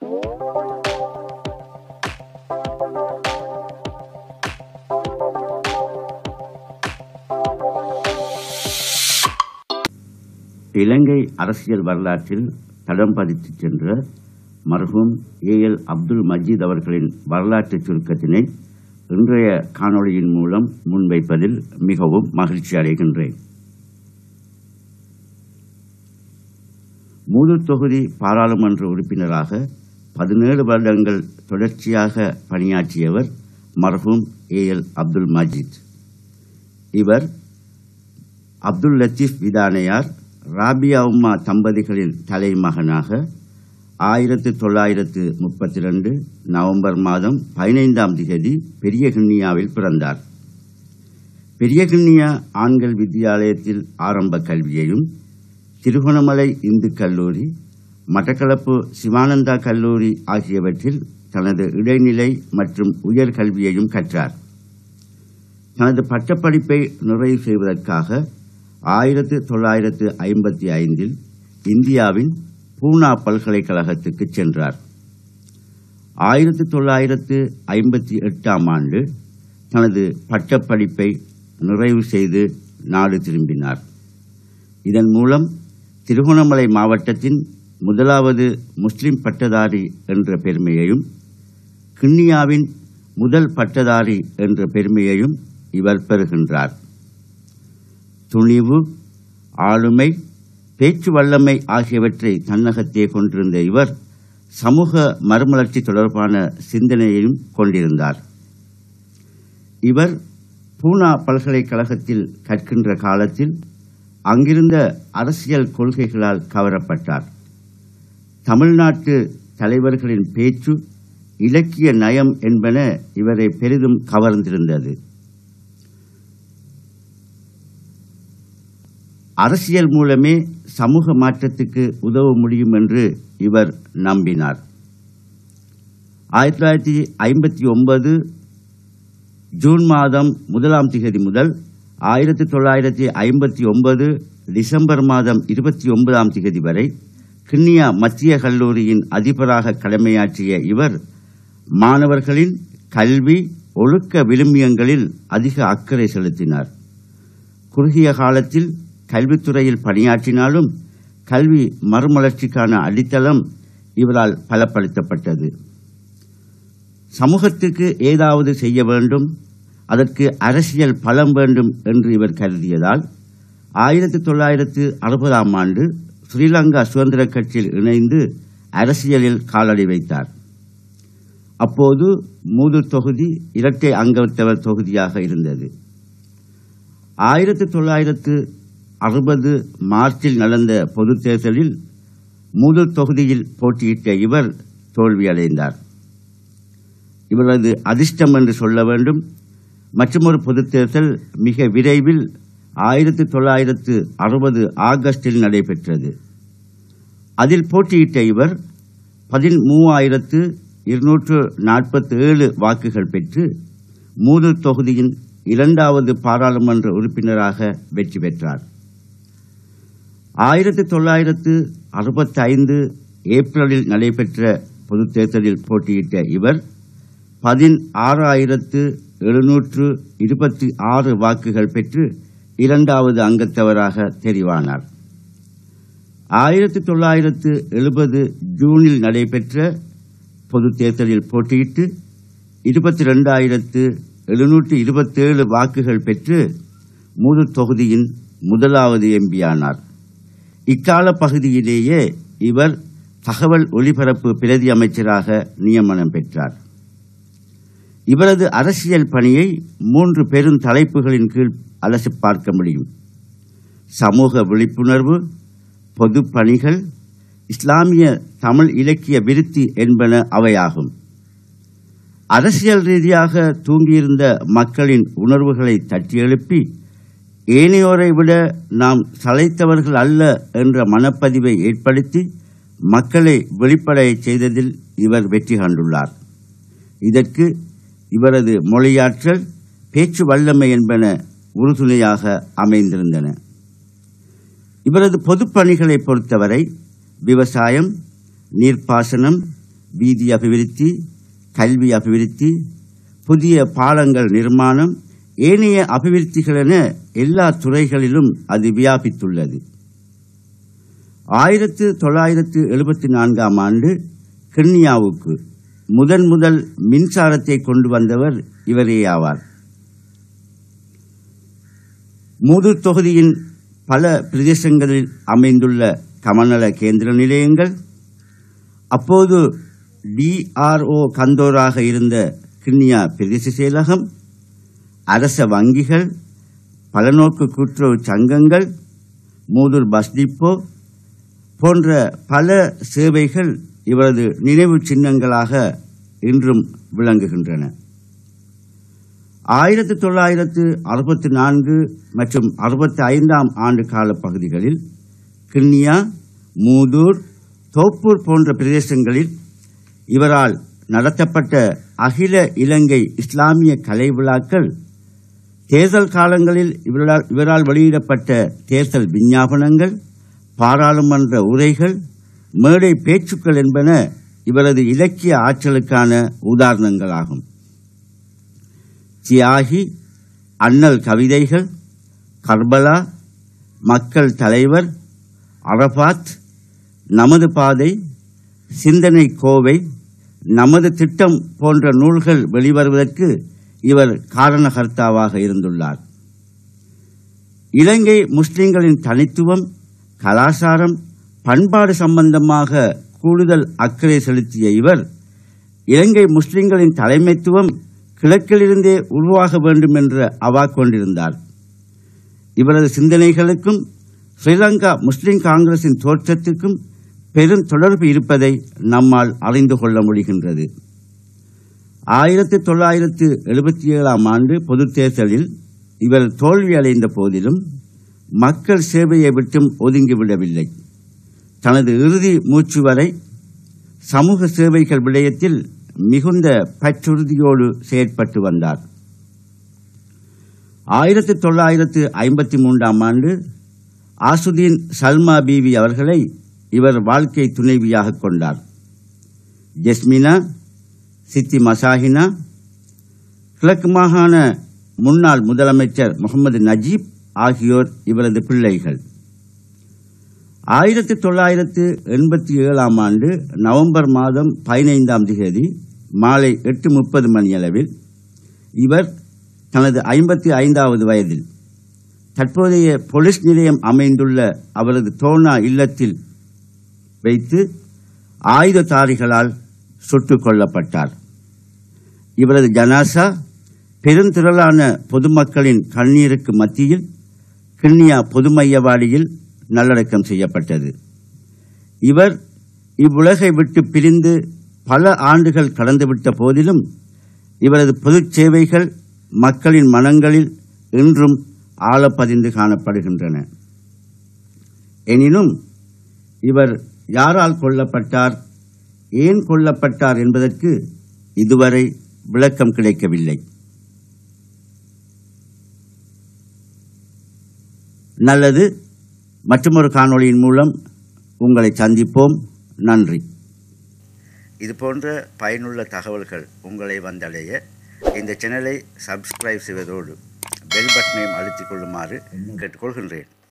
இலங்கை அரசியல் வரலாற்றில் தடம் பதித்துச் சென்ற மர்ஹூம் ஏ எல் அப்துல் மஜீத் அவர்களின் வரலாற்று சுருக்கத்தினை இன்றைய காணொளியின் மூலம் முன்வைப்பதில் மிகவும் மகிழ்ச்சி அடைகின்றேன் மூதூர் தொகுதி பாராளுமன்ற உறுப்பினராக பதினேழு வருடங்கள் தொடர்ச்சியாக பணியாற்றியவர் மர்ஹூம் ஏ எல் அப்துல் மஜீத் இவர் அப்துல் லத்தீப் விதானையார் ராபியா உம்மா தம்பதிகளின் தலைமகனாக ஆயிரத்து தொள்ளாயிரத்து முப்பத்தி ரெண்டு நவம்பர் மாதம் பதினைந்தாம் திகதி பெரிய கிண்ணியாவில் பிறந்தார் பெரிய கிண்ணியா ஆண்கள் வித்தியாலயத்தில் ஆரம்ப கல்வியையும் திருகோணமலை இந்து கல்லூரி மட்டக்களப்பு சிவானந்தா கல்லூரி ஆகியவற்றில் தனது இடைநிலை மற்றும் உயர் கல்வியையும் கற்றார் தனது பட்டப்படிப்பை நிறைவு செய்வதற்காக ஆயிரத்து தொள்ளாயிரத்து ஐம்பத்தி ஐந்தில் இந்தியாவின் பூனா பல்கலைக்கழகத்துக்கு சென்றார் ஆயிரத்து தொள்ளாயிரத்து ஐம்பத்தி எட்டாம் ஆண்டு தனது பட்டப்படிப்பை நிறைவு செய்து நாடு திரும்பினார் இதன் மூலம் திருகோணமலை மாவட்டத்தின் முதலாவது முஸ்லிம் பட்டதாரி என்ற பெருமையையும் கிண்ணியாவின் முதல் பட்டதாரி என்ற பெருமையையும் இவர் பெறுகின்றார் துணிவு ஆளுமை பேச்சு வல்லமை ஆகியவற்றை தன்னகத்தே கொண்டிருந்த இவர் சமூக மறுமலர்ச்சி தொடர்பான சிந்தனையையும் கொண்டிருந்தார் இவர் பூனா பல்கலைக்கழகத்தில் கற்கின்ற காலத்தில் அங்கிருந்த அரசியல் கொள்கைகளால் கவரப்பட்டார் தமிழ்நாட்டு தலைவர்களின் பேச்சு இலக்கிய நயம் என்பன இவரை பெரிதும் கவர்ந்திருந்தது அரசியல் மூலமே சமூக மாற்றத்துக்கு உதவ முடியும் என்று இவர் நம்பினார் ஆயிரத்தி தொள்ளாயிரத்தி ஐம்பத்தி ஒன்பது ஜூன் மாதம் முதலாம் திகதி முதல் ஆயிரத்தி தொள்ளாயிரத்தி ஐம்பத்தி ஒன்பது டிசம்பர் மாதம் இருபத்தி ஒன்பதாம் திகதி வரை கிண்ணியா மத்திய கல்லூரியின் அதிபராக கடமையாற்றிய இவர் மாணவர்களின் கல்வி ஒழுக்க விழுமியங்களில் அதிக அக்கறை செலுத்தினார் குறுகிய காலத்தில் கல்வித்துறையில் பணியாற்றினாலும் கல்வி மறுமலர்ச்சிக்கான அடித்தளம் இவரால் பலப்படுத்தப்பட்டது சமூகத்துக்கு ஏதாவது செய்ய வேண்டும் அதற்கு அரசியல் பலம் வேண்டும் என்று இவர் கருதியதால் ஆயிரத்தி தொள்ளாயிரத்து அறுபதாம் ஆண்டு ஸ்ரீலங்கா சுதந்திர கட்சியில் இணைந்து அரசியலில் காலடி வைத்தார் அப்போது மூது தொகுதி இரட்டை அங்கத்தவர் தொகுதியாக இருந்தது ஆயிரத்தி தொள்ளாயிரத்து அறுபது மார்ச்சில் நடந்த பொதுத் தேர்தலில் மூது தொகுதியில் போட்டியிட்ட இவர் தோல்வியடைந்தார் இவரது அதிர்ஷ்டம் என்று சொல்ல வேண்டும் மற்றொரு பொதுத் தேர்தல் மிக விரைவில் ஆயிரத்தி தொள்ளாயிரத்து அறுபது ஆகஸ்டில் நடைபெற்றது அதில் போட்டியிட்ட இவர் பதிமூவாயிரத்து இருநூற்று நாற்பத்தி ஏழு வாக்குகள் பெற்று மூது தொகுதியின் இரண்டாவது பாராளுமன்ற உறுப்பினராக வெற்றி பெற்றார் ஆயிரத்தி தொள்ளாயிரத்து அறுபத்தி ஐந்து ஏப்ரலில் நடைபெற்ற பொதுத் தேர்தலில் போட்டியிட்ட இவர் பதினாறாயிரத்து எழுநூற்று இருபத்தி ஆறு வாக்குகள் பெற்று இரண்டாவது அங்கத்தவராக தெரிவானார் ஆயிரத்தி தொள்ளாயிரத்து எழுபது ஜூனில் நடைபெற்ற பொதுத் தேர்தலில் போட்டியிட்டு இருபத்தி ரெண்டாயிரத்து எழுநூற்று இருபத்தேழு வாக்குகள் பெற்று மூது தொகுதியின் முதலாவது எம்பியானார் இக்கால பகுதியிலேயே இவர் தகவல் ஒலிபரப்பு பிரதி அமைச்சராக நியமனம் பெற்றார் இவரது அரசியல் பணியை மூன்று பெரும் தலைப்புகளின் கீழ் அலசி பார்க்க முடியும் சமூக விழிப்புணர்வு பொது பணிகள் இஸ்லாமிய தமிழ் இலக்கிய விருத்தி என்பன அவையாகும் அரசியல் ரீதியாக தூங்கியிருந்த மக்களின் உணர்வுகளை தட்டியெழுப்பி ஏனையோரை விட நாம் சளைத்தவர்கள் அல்ல என்ற மனப்பதிவை ஏற்படுத்தி மக்களை வெளிப்படைய செய்ததில் இவர் வெற்றி கண்டுள்ளார் இதற்கு இவரது மொழியாற்றல் பேச்சு வல்லமை என்பன உறுதுணையாக அமைந்திருந்தன இவரது பொதுப்பணிகளை பொறுத்தவரை விவசாயம் நீர்ப்பாசனம் வீதி அபிவிருத்தி கல்வி அபிவிருத்தி புதிய பாலங்கள் நிர்மாணம் ஏனைய அபிவிருத்திகள் என எல்லா துறைகளிலும் அது வியாபித்துள்ளது ஆயிரத்து தொள்ளாயிரத்து எழுபத்தி நான்காம் ஆண்டு கிண்ணியாவுக்கு முதன் முதல் மின்சாரத்தை கொண்டு வந்தவர் இவரே ஆவார் மூதூர் தொகுதியின் பல பிரதேசங்களில் அமைந்துள்ள கமநல கேந்திர நிலையங்கள் அப்போது டிஆர்ஓ கந்தோராக இருந்த கிண்ணியா பிரதேச செயலகம் அரச வங்கிகள் பலநோக்கு கூட்டுறவு சங்கங்கள் மூதூர் பஸ் டிப்போ போன்ற பல சேவைகள் இவரது நினைவு சின்னங்களாக இன்றும் விளங்குகின்றன ஆயிரத்தி தொள்ளாயிரத்து அறுபத்தி நான்கு மற்றும் அறுபத்தி ஐந்தாம் ஆண்டு கால பகுதிகளில் கிண்ணியா மூதூர் தோப்பூர் போன்ற பிரதேசங்களில் இவரால் நடத்தப்பட்ட அகில இலங்கை இஸ்லாமிய கலை விழாக்கள் தேர்தல் காலங்களில் இவரால் இவரால் வெளியிடப்பட்ட தேர்தல் விஞ்ஞாபனங்கள் பாராளுமன்ற உரைகள் மேடை பேச்சுக்கள் என்பன இவரது இலக்கிய ஆற்றலுக்கான உதாரணங்களாகும் தியாகி அண்ணல் கவிதைகள் கர்பலா மக்கள் தலைவர் அரபாத் நமது பாதை சிந்தனை கோவை நமது திட்டம் போன்ற நூல்கள் வெளிவருவதற்கு இவர் காரணகர்த்தாவாக இருந்துள்ளார் இலங்கை முஸ்லிம்களின் தனித்துவம் கலாசாரம் பண்பாடு சம்பந்தமாக கூடுதல் அக்கறை செலுத்திய இவர் இலங்கை முஸ்லிம்களின் தலைமைத்துவம் கிழக்கிலிருந்தே உருவாக வேண்டும் என்ற அவா கொண்டிருந்தார் இவரது சிந்தனைகளுக்கும் ஸ்ரீலங்கா முஸ்லிம் காங்கிரசின் தோற்றத்திற்கும் பெரும் தொடர்பு இருப்பதை நம்மால் அறிந்து கொள்ள முடிகின்றது ஆயிரத்தி தொள்ளாயிரத்து எழுபத்தி ஏழாம் ஆண்டு பொதுத் தேர்தலில் இவர் தோல்வி அடைந்த போதிலும் மக்கள் சேவையை விட்டும் ஒதுங்கிவிடவில்லை தனது இறுதி மூச்சு வரை சமூக சேவைகள் விடயத்தில் மிகுந்த பற்றுறுதியோடு செயற்பட்டு வந்தார் ஆயிரத்தி தொள்ளாயிரத்து ஐம்பத்தி மூன்றாம் ஆண்டு ஆசுதீன் சல்மா பீவி அவர்களை இவர் வாழ்க்கை துணைவியாக கொண்டார் ஜெஸ்மினா சித்தி மசாஹினா கிழக்கு மாகாண முன்னாள் முதலமைச்சர் முகமது நஜீப் ஆகியோர் இவரது பிள்ளைகள் ஆயிரத்தி தொள்ளாயிரத்து எண்பத்தி ஏழாம் ஆண்டு நவம்பர் மாதம் பதினைந்தாம் தேதி மாலை எட்டு முப்பது மணியளவில் இவர் தனது ஐம்பத்தி ஐந்தாவது வயதில் தற்போதைய போலீஸ் நிலையம் அமைந்துள்ள அவரது தோனா இல்லத்தில் வைத்து ஆயுததாரிகளால் சுட்டுக் கொல்லப்பட்டார் இவரது ஜனாசா பெருந்திரளான பொதுமக்களின் கண்ணீருக்கு மத்தியில் கிண்ணியா பொதுமையவாடியில் நல்லடக்கம் செய்யப்பட்டது இவர் இவ்வுலகை விட்டு பிரிந்து பல ஆண்டுகள் கடந்துவிட்ட போதிலும் இவரது பொதுச் சேவைகள் மக்களின் மனங்களில் இன்றும் ஆழப்பதிந்து காணப்படுகின்றன எனினும் இவர் யாரால் கொல்லப்பட்டார் ஏன் கொல்லப்பட்டார் என்பதற்கு இதுவரை விளக்கம் கிடைக்கவில்லை நல்லது மற்றொரு காணொளியின் மூலம் உங்களை சந்திப்போம் நன்றி இது போன்ற பயனுள்ள தகவல்கள் உங்களை வந்தடைய இந்த சேனலை சப்ஸ்கிரைப் செய்வதோடு பெல் பட்டனையும் அழுத்திக் கொள்ளுமாறு கேட்டுக்கொள்கின்றேன்